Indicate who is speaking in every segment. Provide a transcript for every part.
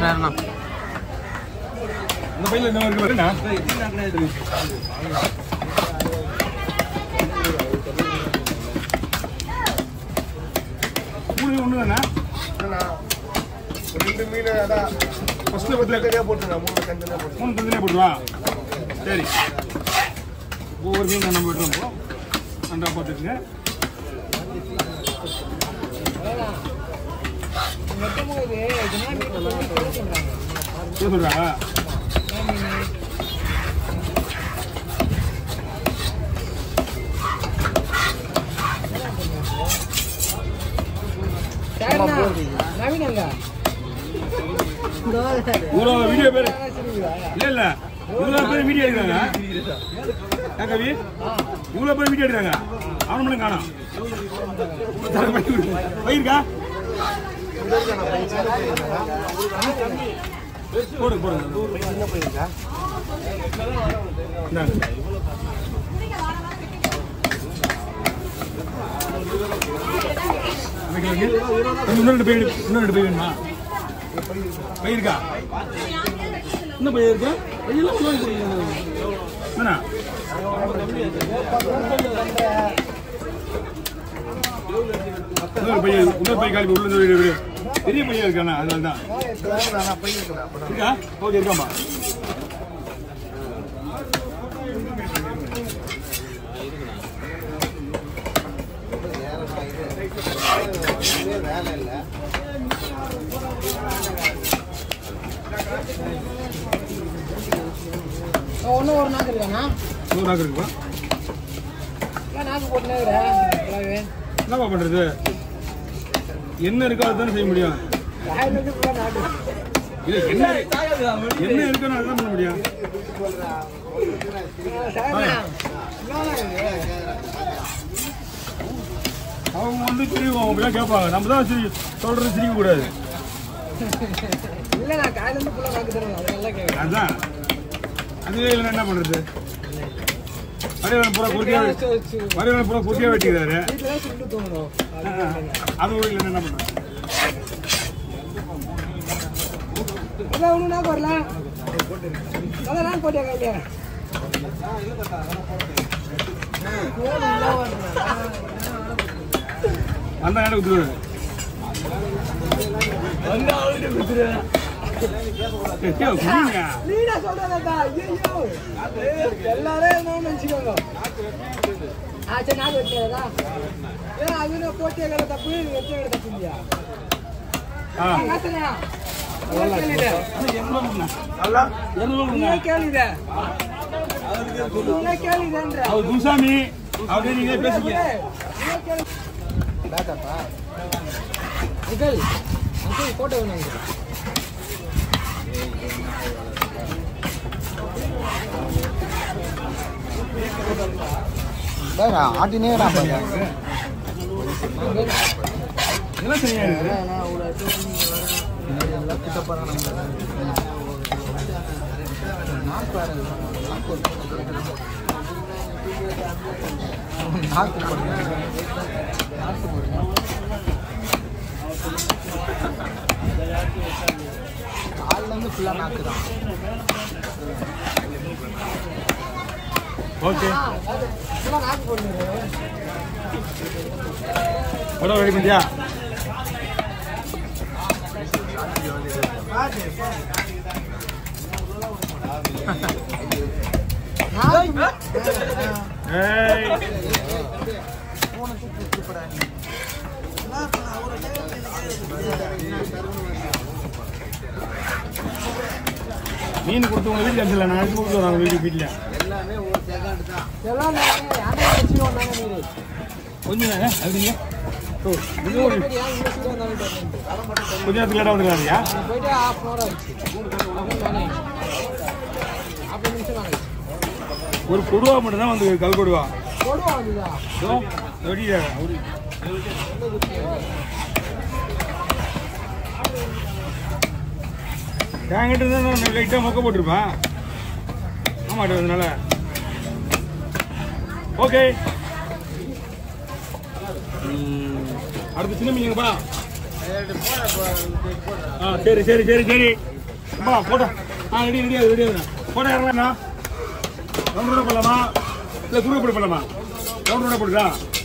Speaker 1: வேறண்ணா
Speaker 2: இந்த பையில என்ன இருக்கு பாருண்ணா மூணு ஒன்று தானே
Speaker 3: என்னண்ணா, ஒரு ரெண்டு மீன் அதான்
Speaker 2: ஃபர்ஸ்ட்ல பத்தில்
Speaker 3: தனியாக போட்டுருங்க மூணு தனியாக போட்டு
Speaker 2: மூணு தந்திலே போட்டுருவா சரி ஒவ்வொரு மீன் நம்ம விட்டுறோம் இப்போ நன்றா பார்த்துக்குங்க என்ன சொல்றா இவ்வளோ வீடியோ பேர் இல்ல இல்ல இவ்வளோ பேர் வீடியோ எடுக்கிறாங்க ஏன் கவி இவ்வளோ பேர் வீடியோ எடுக்கிறாங்க அவன் மட்டும் காணும் பயிருக்கா போடு போடுங்க
Speaker 3: சின்ன பையனுக்கா
Speaker 2: இந்தாங்க. இன்னைக்கு இன்னும் ரெண்டு பயிர் இன்னும் ரெண்டு பயிர் வேணுமா பயிர் இருக்கா இன்னும் பயிர் இருக்கா பையெல்லாம் உள்ள வைக்கிறீங்க. என்னண்ணா இன்னொரு பையன் இன்னொரு பையன் காலி உள்ள இருந்து விடு. பெரிய பையன் இருக்காண்ணா அதனால தான்
Speaker 3: நான் பையன் இருக்கிறேன் அப்போ
Speaker 2: இருக்கா ஓகே இருக்காமா
Speaker 3: வேலை இல்லை
Speaker 1: ஒன்றும் ஒரு நாக்கு இருக்காண்ணா
Speaker 2: நூறு நாக்கு இருக்குப்பா
Speaker 1: இல்லை நாக்கு போட்டுனே இருக்கிறேன்
Speaker 2: என்னப்பா பண்றது என்ன இருக்கோ அதுதானே செய்ய முடியும்
Speaker 1: வாயிலிருந்து ஃபுல்லாக நாக்கு
Speaker 2: இல்ல என்ன என்ன இருக்குன்னு அதுதான் பண்ண முடியும்
Speaker 1: சரிண்ணா
Speaker 2: அவங்க வந்து சிரிக்கும் அவங்க எல்லாம் கேட்பாங்க நம்ம தான் சிரி சொல்றது சிரிக்க கூடாது
Speaker 1: இல்லை நான் காயிலேருந்து ஃபுல்லாக நாக்கு தருவேன் அது நல்லா கேட்குறேன்
Speaker 2: அதான் அதுவே இல்லைன்னா என்ன பண்றது மரியாதை பூரா குறுக்கியா மரியாதை பூரா குறுக்கியா வெட்டிக்கிறாரு
Speaker 1: வீட்டில் தான் சுட்டு தோணும்
Speaker 2: அது கூட இல்லைன்னா என்ன பண்றது
Speaker 1: இல்லை ஒன்றும் நாக்கு வரல அதான் நான் போட்டியா கையில
Speaker 2: அந்த எனக்கு கொடுத்துருவாரு ஏய், கீழே குடிங்க.
Speaker 1: நீடா சொல்றதா ஐயோ எல்லாரும் என்ன நினைச்சுக்கோங்க ஆ சரி நாக்கு வெட்டியாதா ஏன் அது போட்டியா கடை தப்பு வெட்டியா கடை தப்பு இல்லையா
Speaker 2: ஆ.
Speaker 1: காசுனா கேளுங்க
Speaker 2: எவ்வளவு கொடுங்க?
Speaker 3: நல்லா
Speaker 2: எவ்வளவு கொடுங்க?
Speaker 1: நீங்க கேளுங்க நீங்க கேளுங்கன்ற
Speaker 2: அவர் குருசாமி அப்படியே நீங்களே பேசிக்க
Speaker 1: அங்கிள் அங்கிள் போட்டோ வேணும் அங்கிள்
Speaker 3: ஆட்டினே
Speaker 1: அங்கிள்
Speaker 2: இதெல்லாம் சரியா இருக்கு
Speaker 3: காலிலேருந்து ஃபுல்லாக நாக்கு தான்
Speaker 2: ஓகே
Speaker 1: இதெல்லாம் நாக்கு போடுங்க
Speaker 2: படம் ரெடி பண்ணியா ஏய் மீன் கொடுத்தவங்க வீட்டில் அனுப்பிச்சல நான் அனுப்பி கொடுத்து வராங்க வீட்டு வீட்டில்
Speaker 1: எல்லாம் நாங்க யாரை வச்சு வந்தாங்க நீங்க
Speaker 2: கொஞ்சம் நேரம் அப்படிங்க ஓ இது ஒரு
Speaker 1: ஏன் இவ்வளோ சீக்கிரம் வந்தாலும் தெரியல
Speaker 2: கொஞ்ச நேரத்துக்கு லேட்டாக வந்துருக்காங்கய்யா
Speaker 1: போயிட்டு ஹாஃப் அன் ஹவர் ஆச்சு அப்படி நிமிஷம் ஆச்சு
Speaker 2: ஒரு கொடுவா மட்டும் தான் வந்து கல் கொடுவா
Speaker 1: போடுவா வந்துதா
Speaker 2: இதோ வெடியா என்கிட்ட இருந்தா நான் லைட்டாக மொக்க போட்டிருப்பேன் ஆமாட்டேன் அதனால ஓகே அடுத்து சின்ன மீன் பா ஆ சரி சரி சரி சரி அப்பா போட்டோ ஆ ரெடி ரெடி ரெடி போட்டோ இறங்கண்ணா ரவுண்ட் ரோட போடலாமா இல்லை குறுக்க போட்டு போடலாமா ரவுண்ட் ரோட போடுதா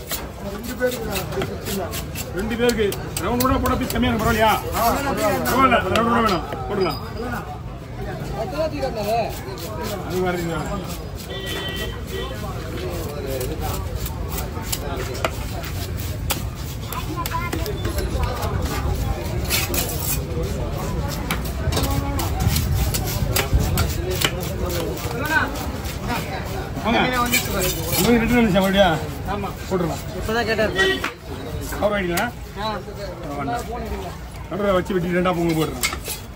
Speaker 2: ரெண்டு பேருக்கு ரவுண்ட் ரோட போட பீஸ் கம்மியாக பரவாயில்லையா பரவாயில்ல ரவுண்ட் ரோட வேணும் போடலாம்
Speaker 1: பத்து ரூபா தூக்கி
Speaker 2: அது வரீங்க வாங்க உங்களுக்கு ரெண்டு நிமிஷம் மறுபடியா
Speaker 1: ஆமா
Speaker 2: போட்டுடலாம்
Speaker 1: இப்பதான் கேட்டார்
Speaker 2: கவர் ஆகிடுங்களா நடுவில் வச்சு வெட்டி ரெண்டா பொங்கல் போட்டுறேன்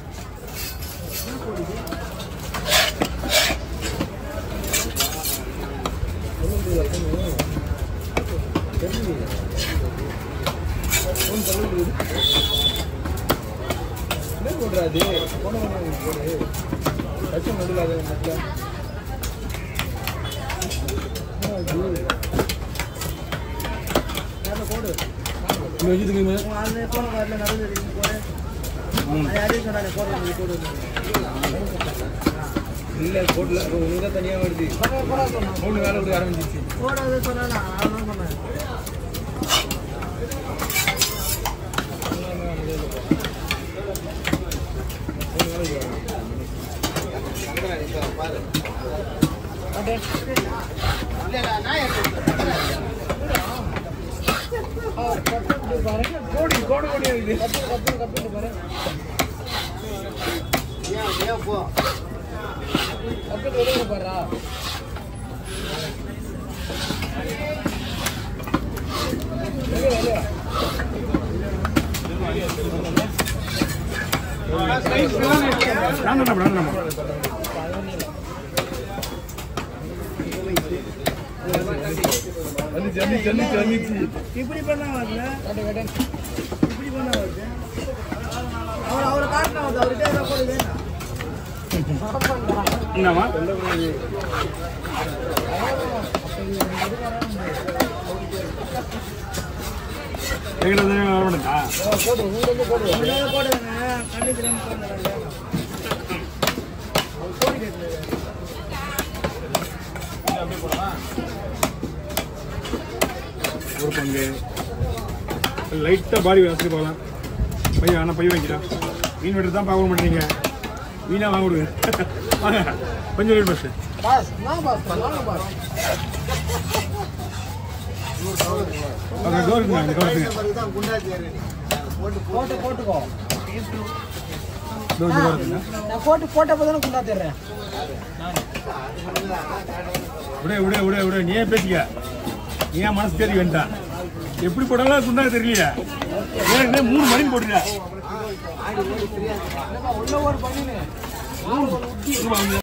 Speaker 3: என்ன போடுறாது போன போடு கட்சி நடுவில் அது நடுவில்
Speaker 2: இந்த வச்சுட்டுங்க
Speaker 1: அது போன வரல நடுவில் போடு யாரையும் சொன்னாங்க போடுறது போடு
Speaker 3: இல்லை போடல உனக்கு தான் தனியாக வருது மூணு வேலை கொடுக்க ஆரம்பிச்சிச்சு
Speaker 1: போடாது சொன்னாங்க நான் சொன்னேன்
Speaker 3: கோடி கோடி கோடி இருக்குது
Speaker 2: நாங்கள் நம்ம
Speaker 3: வந்துச்சு வந்துச்சு வந்துச்சு வந்துச்சு
Speaker 1: இப்படி பண்ணா வரல இப்படி பண்ணா வருது அவர் அவரை காட்டினா வருது அவர்கிட்ட ஏதோ போடுது
Speaker 2: என்னம்மா எங்களை வரமாட்டா
Speaker 1: போடு உங்களுக்கு போடு உங்களுக்கு போடுங்க கண்டிக்கிறேன் போடுங்க
Speaker 2: ஒரு பங்கு லைட்டாக பாடி வசதி போகலாம் பையன் ஆனால் பையன் வைக்கிறா மீன் வெட்டு தான் பார்க்க மாட்டீங்க மீனாக வாங்க விடுங்க வாங்க கொஞ்சம் வெயிட் பஸ்
Speaker 1: பாஸ் நான் பாஸ் நான் பாஸ்
Speaker 2: ஓகே டோர் இருக்குங்க இந்த டோர் இருக்குங்க
Speaker 1: போட்டு போட்டுக்கோ
Speaker 2: டோர் டோர் இருக்குங்க
Speaker 1: நான் போட்டு போட்ட போதும் குண்டா தர்றேன்
Speaker 2: விட விட விட விட நீ ஏன் பேசிக்க நீ ஏன் மனசு தேடி வேண்டாம் எப்படி போட்டாலும் குண்டாக தெரியலையா ஏன் மூணு மணிக்கு போட்டுருக்க
Speaker 1: உள்ள ஒரு பண்ணினு
Speaker 2: மூணு